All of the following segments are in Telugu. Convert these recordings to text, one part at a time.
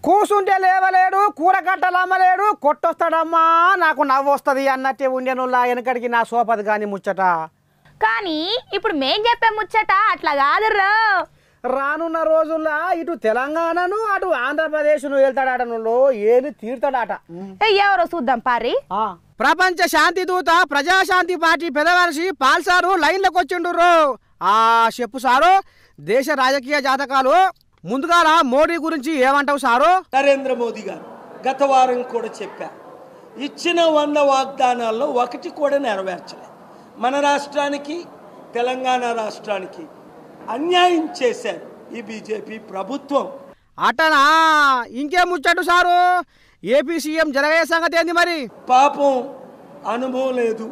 కూసుంటే లేవలేడు కూరగట్టలు అమ్మలేడు కొట్టొస్తాడమ్మా నాకు నవ్వు వస్తుంది అన్నట్టే ఉండేనులా వెనకడికి నా సోపది కానీ ముచ్చట కానీ ఇప్పుడు మేం చెప్పే ముచ్చట అట్లా కాదుర్రో రానున్న రోజుల్లో ఇటు తెలంగాణను అటు ఆంధ్రప్రదేశ్ను వెళ్తాడట నువ్వు ఏది తీరుతాడట ఏ, ఎవరో చూద్దాం పారి ప్రపంచ శాంతి దూత ప్రజాశాంతి పార్టీ పెదవలసి పాల్సారు లైన్లోకి వచ్చిండ్రు ఆ చెప్పు సారు దేశ రాజకీయ జాతకాలు ముందుగా మోడీ గురించి ఏమంటావు సారు నరేంద్ర మోదీ గారు గత వారం కూడా చెప్పారు ఇచ్చిన వంద వాగ్దానాల్లో ఒకటి కూడా నెరవేర్చలేదు మన రాష్ట్రానికి తెలంగాణ రాష్ట్రానికి అన్యాయం చేశారు ఈ బీజేపీ ప్రభుత్వం అటనా ఇంకేం ముచ్చట్టు సారు ఏపీ సీఎం జరగయ్యే సంగతి ఏంది మరి పాపం అనుభవం లేదు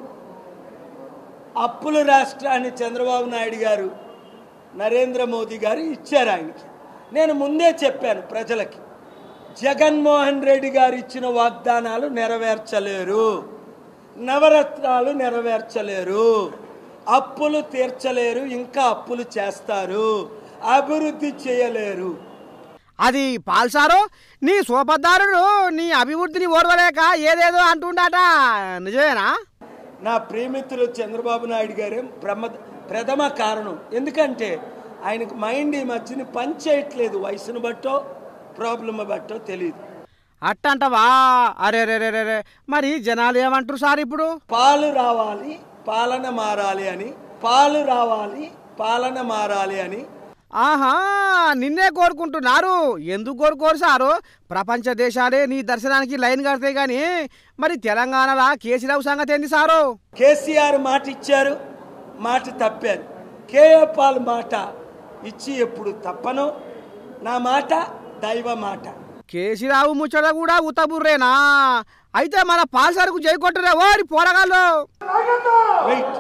అప్పుల రాష్ట్రాన్ని చంద్రబాబు నాయుడు గారు నరేంద్ర మోదీ గారు ఇచ్చారు ఆయనకి నేను ముందే చెప్పాను ప్రజలకి జగన్మోహన్ రెడ్డి గారు ఇచ్చిన వాగ్దానాలు నెరవేర్చలేరు నవరత్నాలు నెరవేర్చలేరు అప్పులు తీర్చలేరు ఇంకా అప్పులు చేస్తారు అభివృద్ధి చేయలేరు అది పాల్సారు నీ సోపద్దారుడు నీ అభివృద్ధిని ఓర్వలేక ఏదేదో అంటుండట నిజమేనా నా ప్రేమితులు చంద్రబాబు నాయుడు గారే ప్రమద ప్రథమ కారణం ఎందుకంటే ఆయనకు మైండ్ ఈ మధ్యన పని చేయట్లేదు వయసును బట్టో ప్రాబ్లమ్ బట్టో తెలియదు అట్టంటవా అరే రే రే రే రే. మరి జనాలు ఏమంటారు సార్ ఇప్పుడు పాలు రావాలి పాలన మారాలి అని పాలు రావాలి పాలన మారాలి అని ఆహా నిన్నే కోరుకుంటున్నారు ఎందుకు కోరుకోరు సారు ప్రపంచ దేశాలే నీ దర్శనానికి లైన్ కడతాయి కానీ మరి తెలంగాణలో కేసీరావు సంగతి ఏంది సారు కేసీఆర్ మాట ఇచ్చారు మాట తప్పారు కేఏ పాల్ మాట ఇచ్చి ఎప్పుడు తప్పను నా మాట దైవ మాట కేసీరావు ముచ్చట కూడా ఉత్తబుర్రేనా అయితే మన పాల్సారుకు జై కొట్టరే ఓరి పోరగాళ్ళు వెయిట్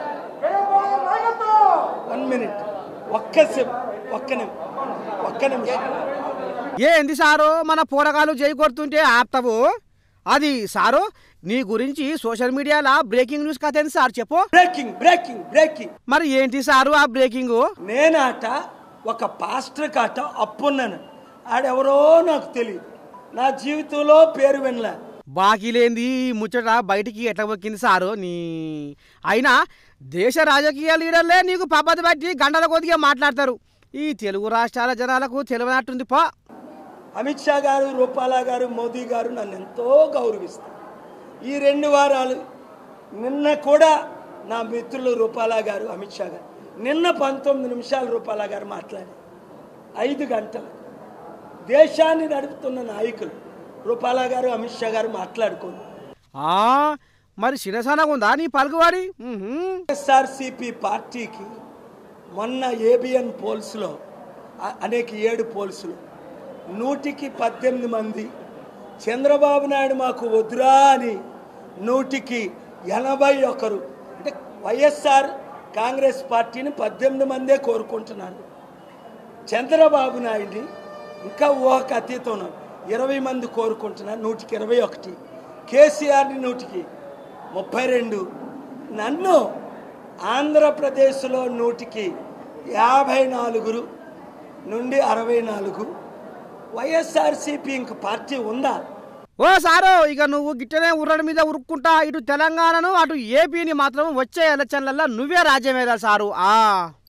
వన్ మినిట్ ఒక్క సెప్ ఒక్క నిమిషం ఒక్క నిమిషం ఏంది సారు మన పోరగాళ్ళు జై కొడుతుంటే ఆపుతావు అది సారు నీ గురించి సోషల్ మీడియాలో బ్రేకింగ్ న్యూస్ కథ ఏంది సార్ చెప్పు బ్రేకింగ్ బ్రేకింగ్ బ్రేకింగ్ మరి ఏంటి సారు ఆ బ్రేకింగ్ నేనాట ఒక పాస్టర్ కాట అప్పున్నాను ఆడెవరో నాకు తెలియదు నా జీవితంలో పేరు వినలే బాకీ లేంది ఈ ముచ్చట బయటికి ఎట్లా మొక్కింది సారు నీ అయినా దేశ రాజకీయ లీడర్లే నీకు పబ్బతి బట్టి గంటల కొద్దిగా మాట్లాడతారు ఈ తెలుగు రాష్ట్రాల జనాలకు తెలియనట్టుంది పా అమిత్ షా గారు రూపాలా గారు మోదీ గారు నన్ను ఎంతో గౌరవిస్తారు ఈ రెండు వారాలు నిన్న కూడా నా మిత్రులు రూపాలా గారు అమిత్ షా గారు నిన్న పంతొమ్మిది నిమిషాలు రూపాలా గారు మాట్లాడారు ఐదు గంటలు దేశాన్ని నడుపుతున్న నాయకులు రూపాలా గారు అమిత్ షా గారు మాట్లాడుకోండి ఆ మరి చిన్నసనగా ఉందా నీ పలుకువాడి ఉహుం. ఎస్ఆర్సిపి పార్టీకి మొన్న ఏబిఎన్ పోల్స్లో అ- అనేక ఏడు పోల్స్లో నూటికి పద్దెనిమిది మంది చంద్రబాబు నాయుడు మాకు వద్దురా అని నూటికి ఎనభై ఒకరు అంటే వైఎస్ఆర్ కాంగ్రెస్ పార్టీని పద్దెనిమిది మందే కోరుకుంటున్నారు చంద్రబాబు నాయుడిని ఇంకా ఊహకు అతీతం ఉన్నారు. ఇరవై మంది కోరుకుంటున్నారు నూటికి ఇరవై ఒకటి కేసీఆర్ని నూటికి ముప్పై రెండు నన్ను ఆంధ్రప్రదేశ్లో నూటికి యాభై నాలుగురు నుండి అరవై నాలుగు వైఎస్ఆర్సీపీ ఇంక పార్టీ ఉందా ఓ సారు ఇక నువ్వు గిట్టనే ఉర్రడి మీద ఉరుక్కుంటా ఇటు తెలంగాణను అటు ఏపీని మాత్రం వచ్చే ఎలక్షన్లలో నువ్వే రాజ్యం సారు ఆ